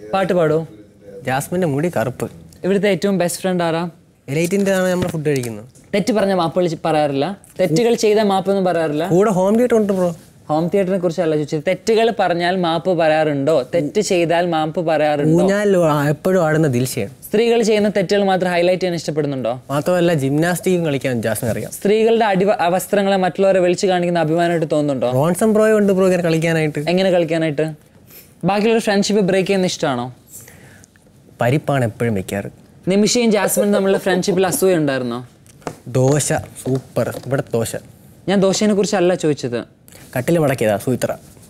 പാട്ട് പാടോ ജാസ്മിന്റെ മുടി കറുപ്പ് ഇവിടുത്തെ ഏറ്റവും ബെസ്റ്റ് ഫ്രണ്ട് ആരാ എലൈറ്റിന്റെ ആണ് നമ്മൾ ഫുഡ് കഴിക്കുന്നത് തെറ്റ് പറഞ്ഞ മാപ്പുകൾ പറയാറില്ല തെറ്റുകൾ ചെയ്ത മാപ്പൊന്നും പറയാറില്ല കൂടെ ഹോം തിയേറ്റർ ഉണ്ട് ബ്രോ ഹോം തിയേറ്ററിനെ കുറിച്ചല്ല ചോദിച്ചത് തെറ്റുകൾ പറഞ്ഞാൽ മാപ്പ് പറയാറുണ്ടോ തെറ്റ് ചെയ്താൽ മാപ്പ് പറയാറുണ്ടോ ഊഞ്ഞാലിൽ എപ്പോഴും ആടുന്ന ദിൽഷയാണ് സ്ത്രീകൾ ചെയ്യുന്ന തെറ്റുകൾ മാത്രം ഹൈലൈറ്റ് ചെയ്യാൻ ഇഷ്ടപ്പെടുന്നുണ്ടോ മാത്രമല്ല ജിംനാസ്റ്റിക്കും കളിക്കാൻ ജാസ്മിൻ അറിയാം സ്ത്രീകളുടെ അടി വസ്ത്രങ്ങളെ മറ്റുള്ളവരെ വിളിച്ചു കാണിക്കുന്ന അഭിമാനമായിട്ട് തോന്നുന്നുണ്ടോ റോൺസം ബ്രോയും ഉണ്ട് ബ്രോ ഇങ്ങനെ കളിക്കാനായിട്ട് എങ്ങനെ കളിക്കാനായിട്ട് ബാക്കിയുള്ള ഫ്രണ്ട്ഷിപ്പ് ബ്രേക്ക് ചെയ്യുന്ന ഇഷ്ടമാണോ പരിപ്പാണ് എപ്പോഴും വെക്കാറ് നിമിഷയും ജാസ്മിനും തമ്മിലുള്ള ഫ്രണ്ട്ഷിപ്പിൽ അസൂയ ഉണ്ടായിരുന്നോ ദോശ സൂപ്പർ ഇവിടെ ദോശ ഞാൻ ദോശയെ കുറിച്ചല്ല ചോദിച്ചത് കട്ടിൽ മടക്കിയതാ സൂത്ര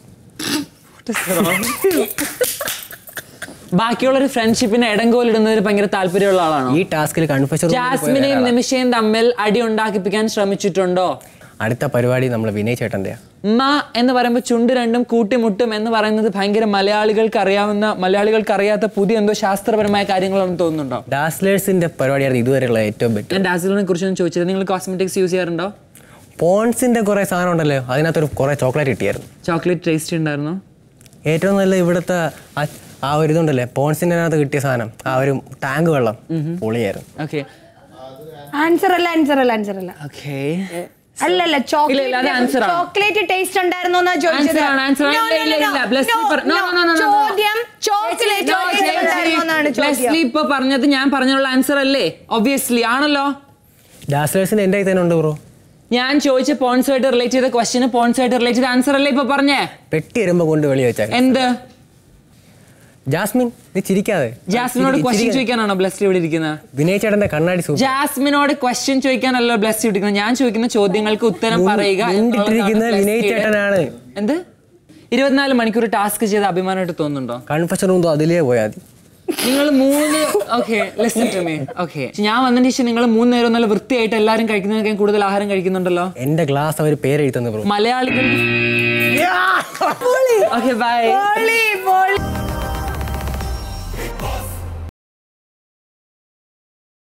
ബാക്കിയുള്ള ഒരു ഫ്രണ്ട്ഷിപ്പിന് ഇടങ്കോലിടുന്നതിൽ ഭയങ്കര താല്പര്യമുള്ള ആളാണോ ഈ ടാസ്കിൽ കൺഫ്യൂഷൻ ജാസ്മിനെയും നിമിഷയും തമ്മിൽ അടി ഉണ്ടാക്കിപ്പിക്കാൻ ശ്രമിച്ചിട്ടുണ്ടോ അടുത്ത പരിപാടി നമ്മൾ വിനയ് ചേട്ടൻ്റെയാ മ എന്ന് പറയുമ്പോൾ ചുണ്ട് രണ്ടും കൂട്ടിമുട്ടും എന്ന് പറയുന്നത് ഭയങ്കര മലയാളികൾക്ക് അറിയാവുന്ന മലയാളികൾക്ക് അറിയാത്ത പുതിയ എന്തോ ശാസ്ത്രപരമായ കാര്യങ്ങളാണെന്ന് തോന്നുന്നുണ്ടോ ഡാസ്ലേഴ്സിന്റെ പരിപാടിയായിരുന്നു ഇതുവരെയുള്ള ഏറ്റവും ബെറ്റർ ഞാൻ ഡാസിലിനെ കുറിച്ചൊന്നും ചോദിച്ചത് നിങ്ങൾ കോസ്മെറ്റിക്സ് യൂസ് ചെയ്യാറുണ്ടോ പോൺസിന്റെ കുറെ സാധനം ഉണ്ടല്ലോ അതിനകത്തൊരു കുറെ ചോക്ലേറ്റ് കിട്ടിയായിരുന്നു ചോക്ലേറ്റ് ടേസ്റ്റ് ഉണ്ടായിരുന്നോ ഏറ്റവും നല്ല ഇവിടുത്തെ ആ- ആ ഒരു ഇതുണ്ടല്ലേ പോൺസിന്റെ അകത്ത് കിട്ടിയ സാധനം ആ ഒരു ടാങ്ക് വെള്ളം പൊളിയായിരുന്നു ഓക്കെ ആൻസർ അല്ല ആൻസർ അല്ല ആൻസർ അല്ല ഓക്കെ അല്ലല്ല ഇല്ല, ഇല്ല, അത് answer ആണ്. ചോക്ലേറ്റ് ടേസ്റ്റ് ഉണ്ടായിരുന്നോ എന്നാ ചോദിച്ചത് Answer ആണ്, answer ആണ്. No, no, ഇല്ല, no, ഇല്ല, no, Blessly no, പറ- no, no. no, no, no, no. ചോദ്യം ചോക്ലേറ്റ് ഉണ്ടായിരുന്നോ എന്നാണ് ലെസ്ലി ചോദ്യം ഇപ്പൊ പറഞ്ഞത് ഞാൻ പറഞ്ഞുള്ള ആൻസർ അല്ലേ ഒബ്വിയസ്ലി ആണല്ലോ ഡാസ്ലേഴ്സിന്റെ എൻ്റെ കയ്യിൽ തന്നെ ഉണ്ട് ബ്രോ ഞാൻ ചോദിച്ച പോൺസുമായിട്ട് റിലേറ്റ് ചെയ്ത ക്വസ്റ്റിന് പോൺസുമായിട്ട് റിലേറ്റ് ചെയ്ത ആൻസർ അല്ലേ ഇപ്പൊ പറഞ്ഞേ പെട്ടി വരുമ്പോ കൊണ്ട് വെളി വെച്ചാൽ എന്ത് ജാസ്മിൻ നീ ചിരിക്കാതെ ജാസ്മിനോട് ചിരി- ക്വസ്റ്റ്യൻ ചിരിക്കാതെ. ചോദിക്കാനാണോ ബ്ലസ്ലി ഇവിടെ ഇരിക്കുന്നത് വിനയ് ചേട്ടന്റെ കണ്ണാടി സൂപ്പർ ജാസ്മിനോട് ക്വസ്റ്റ്യൻ ചോദിക്കാനല്ലോ ബ്ലസ് ഇരിക്കുന്നത് ഞാൻ ചോദിക്കുന്ന ചോദ്യങ്ങൾക്ക് ഉത്തരം മുൻ- പറയുക മുന്നിട്ടിരിക്കുന്നത് എന്നുള്ളതാണ് വിനയ് ബ്ലസ്സിയുടെ- ചേട്ടനാണ്. എന്ത് ഇരുപത്തിനാല് മണിക്കൂർ ടാസ്ക് ചെയ്ത് അഭിമാനമായിട്ട് തോന്നുന്നുണ്ടോ കൺഫഷൻ റൂം അതിലേ പോയാൽ മതി നിങ്ങൾ മൂന്ന് okay listen to me okay ഞാൻ വന്നതിന് ശേഷം നിങ്ങൾ മൂന്ന് നേരം നല്ല വൃത്തിയായിട്ട് എല്ലാവരും കഴിക്കുന്നതിനേക്കാൾ കൂടുതൽ ആഹാരം കഴിക്കുന്നുണ്ടല്ലോ എന്റെ ഗ്ലാസ് അവർ പേരെഴുതുന്നു ബ്രോ മലയാളികൾ ഓക്കെ ബൈ പൊളി, പൊളി.